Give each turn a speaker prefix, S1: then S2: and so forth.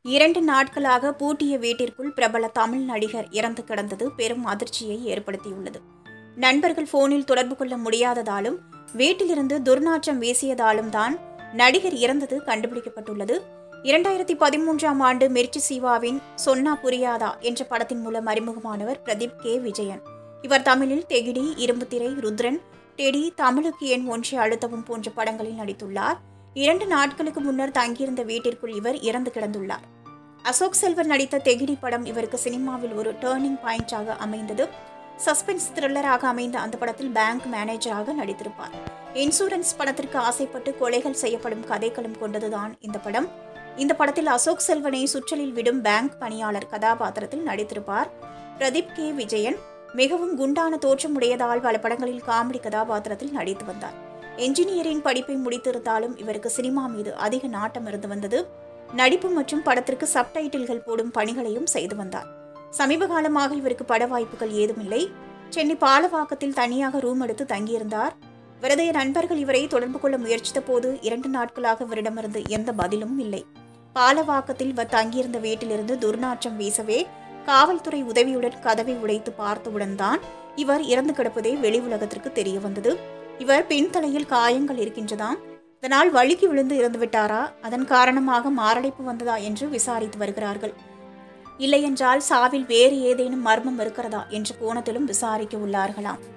S1: இரண்டு நாட்களாக பூட்டிய வீட்டிற்குள் பிரபல தமிழ் நடிகர் இறந்து கிடந்தது பெரும் அதிர்ச்சியை ஏற்படுத்தியுள்ளது நண்பர்கள் போனில் தொடர்பு கொள்ள முடியாததாலும் வீட்டிலிருந்து துர்நாற்றம் வீசியதாலும் தான் நடிகர் இறந்தது கண்டுபிடிக்கப்பட்டுள்ளது இரண்டாயிரத்தி பதிமூன்றாம் ஆண்டு மிர்ச்சி சிவாவின் சொன்னா புரியாதா என்ற படத்தின் மூலம் அறிமுகமானவர் பிரதீப் கே விஜயன் இவர் தமிழில் தெகிடி இரும்புத்திரை ருத்ரன் டெடி தமிழுக்கு எண் ஒன்றை அழுத்தவும் போன்ற படங்களில் நடித்துள்ளார் இரண்டு நாட்களுக்கு முன்னர் தங்கியிருந்த வீட்டிற்குள் இவர் இறந்து கிடந்துள்ளார் அசோக் செல்வன் நடித்த தெகிடி படம் இவருக்கு சினிமாவில் ஒரு டேர்னிங் பாயிண்டாக அமைந்தது சஸ்பென்ஸ் த்ரில்லராக அமைந்த அந்த படத்தில் பேங்க் மேனேஜராக நடித்திருப்பார் இன்சூரன்ஸ் படத்திற்கு ஆசைப்பட்டு கொலைகள் செய்யப்படும் கதைக்களம் கொண்டதுதான் இந்த படம் இந்த படத்தில் அசோக் செல்வனை சுற்றலில் விடும் பேங்க் பணியாளர் கதாபாத்திரத்தில் நடித்திருப்பார் பிரதீப் கே விஜயன் மிகவும் குண்டான தோற்றம் உடையதால் பல படங்களில் காமெடி கதாபாத்திரத்தில் நடித்து வந்தார் என்ஜினியரிங் படிப்பை முடித்திருந்தாலும் இவருக்கு சினிமா மீது அதிக நாட்டம் இருந்து வந்தது நடிப்பு மற்றும் படத்திற்கு சப்டைட்டில்கள் போடும் பணிகளையும் செய்து வந்தார் சமீப காலமாக இவருக்கு பட வாய்ப்புகள் ஏதுமில்லை சென்னை பாலவாக்கத்தில் தனியாக ரூம் எடுத்து தங்கியிருந்தார் விரதைய நண்பர்கள் இவரை தொடர்பு கொள்ள முயற்சித்த போது இரண்டு நாட்களாக இவரிடமிருந்து எந்த பதிலும் இல்லை பாலவாக்கத்தில் இவர் தங்கியிருந்த வீட்டிலிருந்து துர்நாற்றம் வீசவே காவல்துறை உதவியுடன் கதவை உடைத்து பார்த்தவுடன் தான் இவர் இறந்து கிடப்பதே வெளி உலகத்திற்கு தெரிய வந்தது இவர் பின்தலையில் காயங்கள் இருக்கின்றதாம் இதனால் வழுக்கி விழுந்து இறந்து விட்டாரா அதன் காரணமாக மாரடைப்பு வந்ததா என்று விசாரித்து வருகிறார்கள் இல்லையென்றால் சாவில் வேறு ஏதேனும் மர்மம் இருக்கிறதா என்ற கோணத்திலும் விசாரிக்க உள்ளார்களாம்